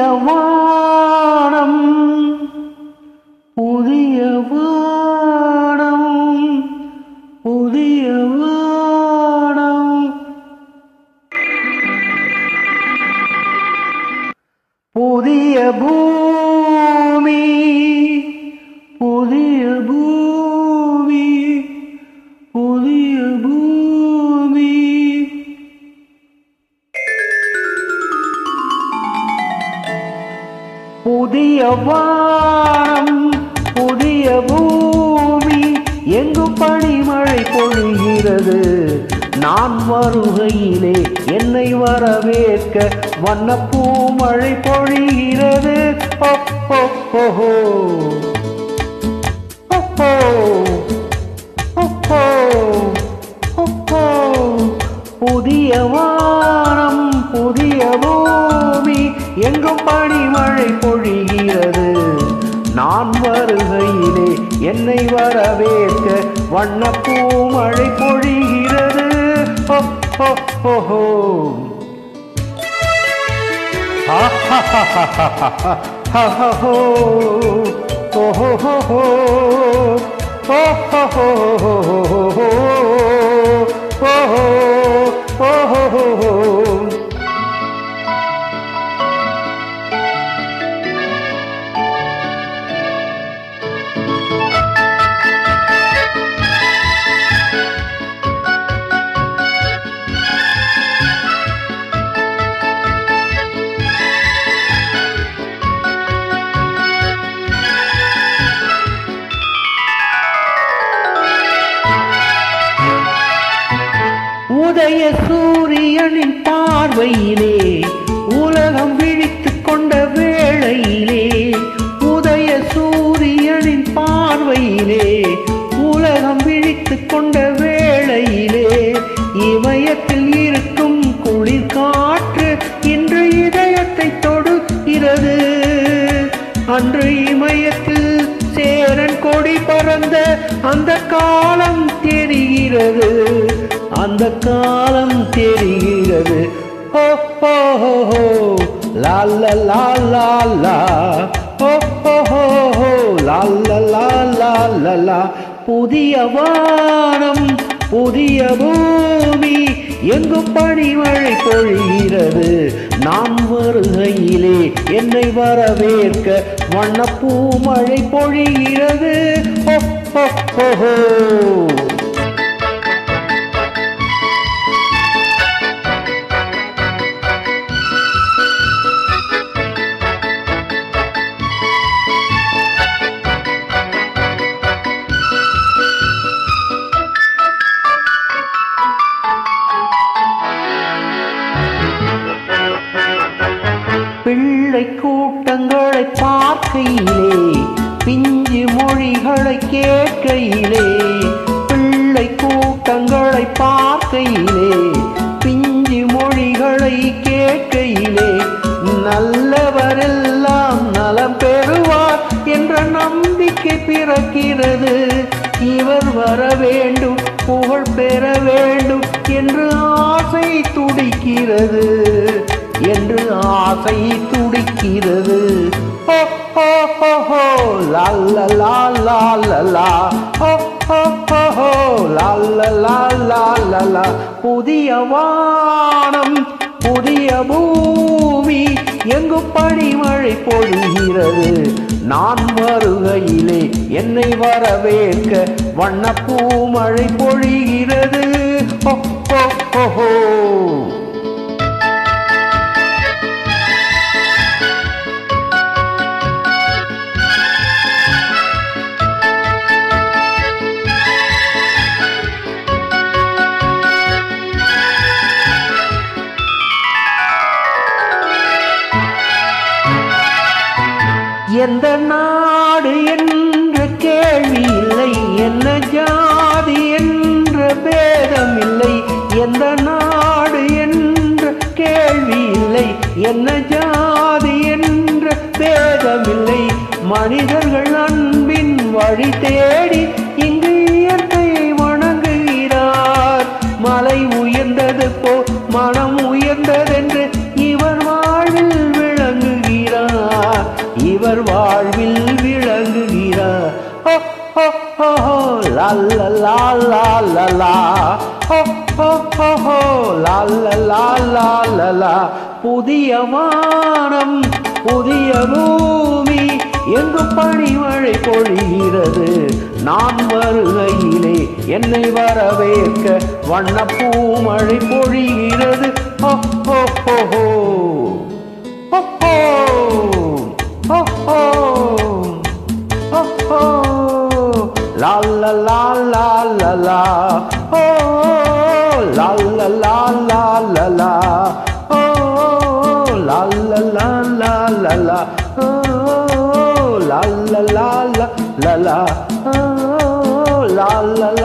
வானம் புதிய வானம் புதிய வானம் புதிய பூமி புதிய பூமி புதிய பூமி புதிய வானம் புதிய பூமி எங்கு பனிமழை பொழிகிறது நான் வருகையிலே என்னை வரவேற்க வண்ணப்பூ மழை பொழிகிறது ஓ, ஓ, ஓ, ஓ. ஓ, ஓ. ஓ, ஓ. ஓ, ஓ. புதிய வானம் புதிய பூமி எங்கும் பனிமழை பொழிகிறது நான் வருகையிலே என்னை வரவேற்க வண்ணப்பூ மழை பொழிகிறது ஓ, ஓ, ஓ, ஓ. ஆ, ஹா, ஹா, ஹா, ஹா, ஹா, ஹா, ஹா, ஹா, ஹோ. ஓ, ஹோ, ஹோ, ஹோ. ஓ, ஹோ, ஹோ, ஹோ, ஹோ, ஹோ, ஹோ. ஓ, ஹோ, ஓ, ஹோ, ஹோ, ஹோ. உதய சூரியனின் பார்வையிலே உலகம் விழித்துக் கொண்ட வேளையிலே உதய சூரியனின் பார்வையிலே உலகம் விழித்துக் கொண்ட வேளையிலே இமயத்தில் இருக்கும் குளிர் காற்று இன்று இதயத்தை தொடுகிறது அன்று இமயத்தில் சேரன் கொடி பறந்த அந்த காலம் தெரிகிறது அந்த காலம் தெரிகிறது ஓ ஹோ ஹோ ஹோ லா லா லா லா லா ஓ ஹோ ஹோ ஹோ லா லா லா லா லா லா புதிய வானம் புதிய பூமி எங்கும் பனிமழை பொழிகிறது நான் வருகையிலே என்னை வரவேற்க வண்ணப்பூ மழை பொழிகிறது ஓ ஹோ ஹோ ஹோ பிள்ளை கூட்டங்களை பார்க்கையிலே பிஞ்சு மொழிகளை கேட்கையிலே பிள்ளை கூட்டங்களை பார்க்கையிலே பிஞ்சு மொழிகளை கேட்கையிலே நல்லவரெல்லாம் நலம் பெறுவார் என்ற நம்பிக்கை பிறக்கிறது இவர் வர வேண்டும் புகழ் பெற வேண்டும் என்று ஆசை துடிக்கிறது என்று ஆசை துடிக்கிறது ஹோ ஹோ ஹோ ஹோ லா லா லா லா லா லா ஹோ ஹோ ஹோ ஹோ லா லா லா லா லா லா புதிய வானம் புதிய பூமி எங்கு பனிமழை பொழிகிறது நான் வருகையிலே என்னை வரவேற்க வண்ணப்பூ மழை பொழிகிறது ஹோ ஹோ ஹோ ஹோ எந்த நாடு என்ற கேள்வி இல்லை என்ன ஜாதி என்ற பேதம் இல்லை எந்த நாடு என்ற கேள்வி இல்லை என்ன ஜாதி என்ற பேதமில்லை மனிதர்கள் அன்பின் வழி தேடி இங்கு இயற்கையை வணங்குகிறார் மலை உயர்ந்தது போ மனம் உயர்ந்ததென்று இவர் வாழ்வில் விளங்குகிறார் ஹோ ஹோ ஹோ லா லா லா லா லா லா ஹோ ஹோ ஹோ ஹோ லா லா லா லா லா லா புதிய வானம் புதிய பூமி எங்கு பனிமழை பொழிகிறது நான் வருகையிலே என்னை வரவேற்க வண்ண பூமழை பொழிகிறது ஹோ ஹோ ஹோ ஹோ ஹோ ஹோ ஹோ ஹோ ஹோ ஹோ லா லா லா லா லா லா ஹோ லா லா லா லா லா லா ஹோ லா லா லா லா லா லா ஹோ லா லா லா லா லா லா ஹோ லா லா